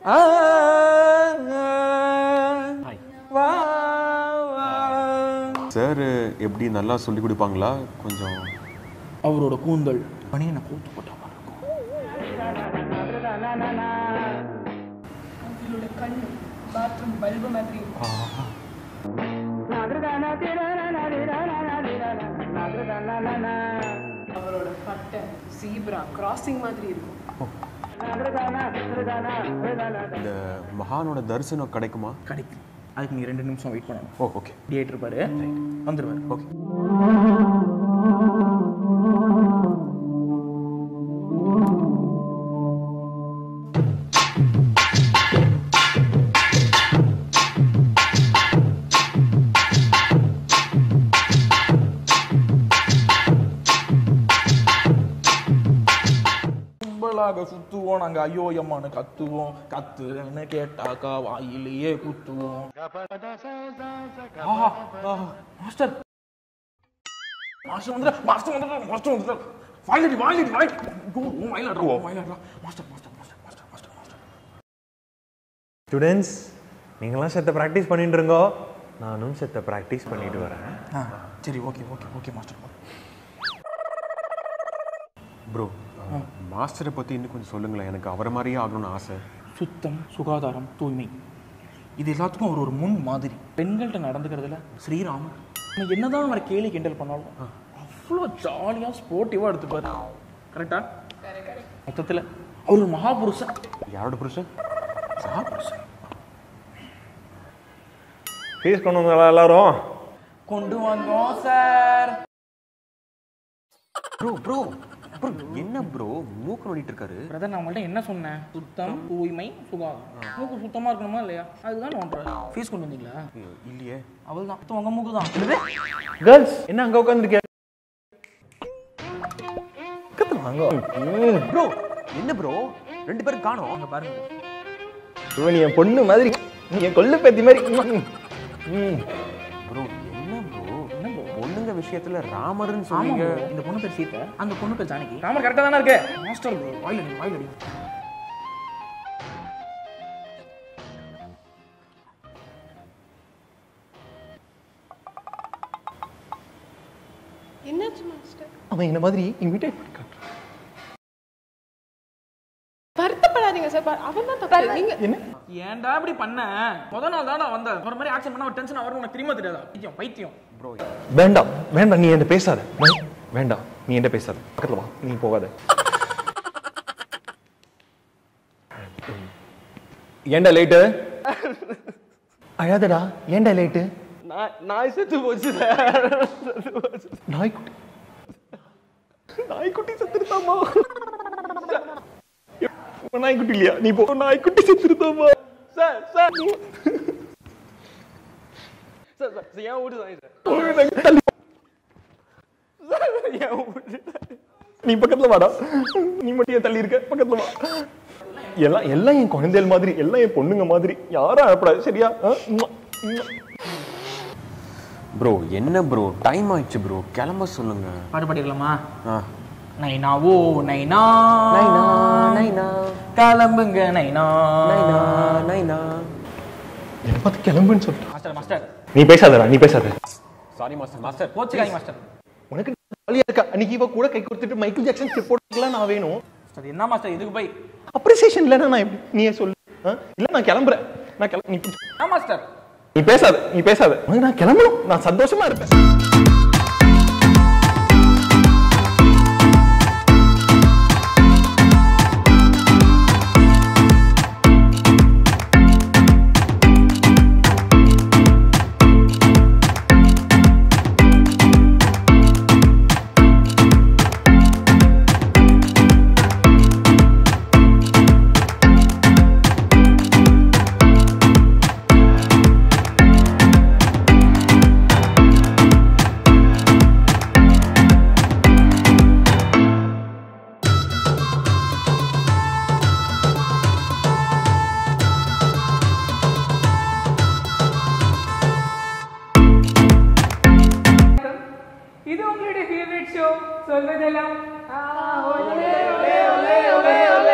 Sir எப்படி நல்லா சொல்லி கொடுப்பாங்களா கொஞ்சம் அவரோட கூந்தல் பனியனை கூத்து போட்டா மாதிரி இருக்கும் அவங்களோட கண் பாத்ரூம் பல்பு மாதிரி இருக்கும். அவரோட பட்டை சீப்ரா கிராசிங் மாதிரி இருக்கும் இந்த மகானோட தரிசனம் கிடைக்குமா கிடைக்கும் அதுக்கு நீ ரெண்டு நிமிஷம் வெயிட் பண்ணணும் ஓ ஓகே டிஏட் இருப்பாரு வந்துருவாரு ஓகே கும்பலாக சுத்துவோம் நாங்க ஐயோ அம்மான்னு கத்துவோம் கத்துறேன்னு கேட்டாக்கா வாயிலேயே குத்துவோம் ஆஹா, ஆஹா, மாஸ்டர் மாஸ்டர் வந்து மாஸ்டர் வந்து மாஸ்டர் வந்து வாயிலடி வாயிலடி வாய் வாயிலாடுறா வாயிலாடுறா master master master master master master students நீங்களாம் செத்த ப்ராக்டிஸ் பண்ணிட்டு இருங்கோ நானும் செத்த ப்ராக்டிஸ் பண்ணிட்டு வரேன் ஆ சரி okay okay okay master bro மாஸ்டரை பற்றி இன்னும் கொஞ்சம் சொல்லுங்களேன் எனக்கு அவரை மாதிரியே ஆகணும்னு ஆசை சுத்தம் சுகாதாரம் தூய்மை இது எல்லாத்துக்கும் அவர் ஒரு முன் மாதிரி பெண்கள்கிட்ட நடந்துக்கிறதுல ஸ்ரீராமன் நம்ம என்னதான் அவரை கேலி கிண்டல் பண்ணாலும் அவ்வளோ ஜாலியாக ஸ்போர்ட்டிவாக எடுத்துப்பாரு கரெக்டா மொத்தத்தில் அவர் ஒரு மகாபுருஷன் யாரோட புருஷன் மகாபுருஷன் ஃபீஸ் கொண்டு வந்தா எல்லாரும் கொண்டு வந்தோம் சார் ப்ரோ ப்ரோ ப்ரோ என்ன ப்ரோ மூக்கு நோண்டிட்டு இருக்காரு பிரதர் நான் உங்கள்ட்ட என்ன சொன்னேன் சுத்தம் தூய்மை சுகாதாரம் மூக்கு சுத்தமாக இருக்கணுமா இல்லையா அதுதான் நோண்டுறேன் ஃபீஸ் கொண்டு வந்தீங்களா இல்லையே அவள் தான் உங்கள் மூக்கு தான் கேர்ள்ஸ் என்ன அங்க உட்காந்துருக்கேன் வாங்க ப்ரோ என்ன ப்ரோ ரெண்டு பேரும் காணோம் அங்கே பாருங்க இவன் நீ என் பொண்ணு மாதிரி நீ என் கொள்ளு பேத்தி மாதிரி ம். ப்ரோ என்ன ப்ரோ என்ன bro? பொண்ணுங்க விஷயத்துல ராமர்னு ஆமா சொன்னீங்க bro. இந்த பொண்ணு பேர் சீதா அந்த பொண்ணு பேர் ஜானகி ராமர் கரெக்டா தானே இருக்கு மாஸ்டர் bro. வாயில அடி வாயில அடி என்னாச்சு மாஸ்டர் அவன் என்ன மாதிரி இன்விடேட் பண்ணி காட்டுறான். வருத்தப்படாதீங்க சார் அவன் தான் தப்பு நீங்க என்ன ஏன்டா இப்படி பண்ண முத நாள் தானே வந்த ஒரு மாதிரி ஆக்ஷன் பண்ணா ஒரு டென்ஷன் வரும் உனக்கு தெரியுமா தெரியாதா பைத்தியம் பைத்தியம் ப்ரோ வேண்டாம் வேண்டாம் நீ என்கிட்ட பேசாத வே- வேண்டாம் நீ என்கிட்ட பேசாத பக்கத்துல வா நீ போகாத ஏன்டா லேட்டு அழாதடா ஏன்டா லேட்டு நாய் செத்து போச்சு சார் நாய்க்குட்டி நாய்க்குட்டி செத்துருத்தாமா நாய்க்குட்டி இல்லையா நீ போ நாய்க்குட்டி செத்துருத்தாமா சார் சார் சார் சார் என் வீட்டு தான் சார் சார் என் வீட்டு நீ பக்கத்துல வாடா நீ மட்டும் ஏன் தள்ளி இருக்க பக்கத்துல வா எல்லாம் எல்லாம் என் குழந்தைகள் மாதிரி எல்லாம் என் பொண்ணுங்க மாதிரி யாரும் அழப்படாது சரியா ஆ? உம்மா. உம்மா. ப்ரோ என்ன ப்ரோ டைம் ஆயிடுச்சு ப்ரோ கிளம்ப சொல்லுங்க பாட்டு பாடிடலாமா ஆ நைனா ஓ நைனா நைனா நைனா கிளம்புங்க நைனா நைனா நைனா என்னை பார்த்து கிளம்புன்னு சொல்லிட்டான் மாஸ்டர் மாஸ்டர் நீ பேசாதடா நீ பேசாத சாரி மாஸ்டர் மாஸ்டர் கோச்சுக்காய் மாஸ்டர் உனக்கு ஜாலியா இருக்கா அன்னைக்கு இவ கூட கை கொடுத்துட்டு மைக்கேல் ஜாக்சன் ஸ்டெப் போட்டுக்கலாம் நான் வேணும் மாஸ்டர் என்ன மாஸ்டர் இதுக்கு போய் அப்ரிசியேஷன் இல்லைன்னா நான் எப்படி நீயே சொல்லு ஆ? இல்ல நான் கிளம்புறேன் நான் கிளம்ப நீ ஆ மாஸ்டர் நீ பேசாத நீ பேசாத உனக்கு நான் கிளம்பணும் நான் சந்தோஷமா இருப்பேன் இது உங்களுடைய ஃபேவரட் ஷோ சொல்வதெல்லாம் ஆ, ஒலே, ஒலே, ஒலே, ஒலே,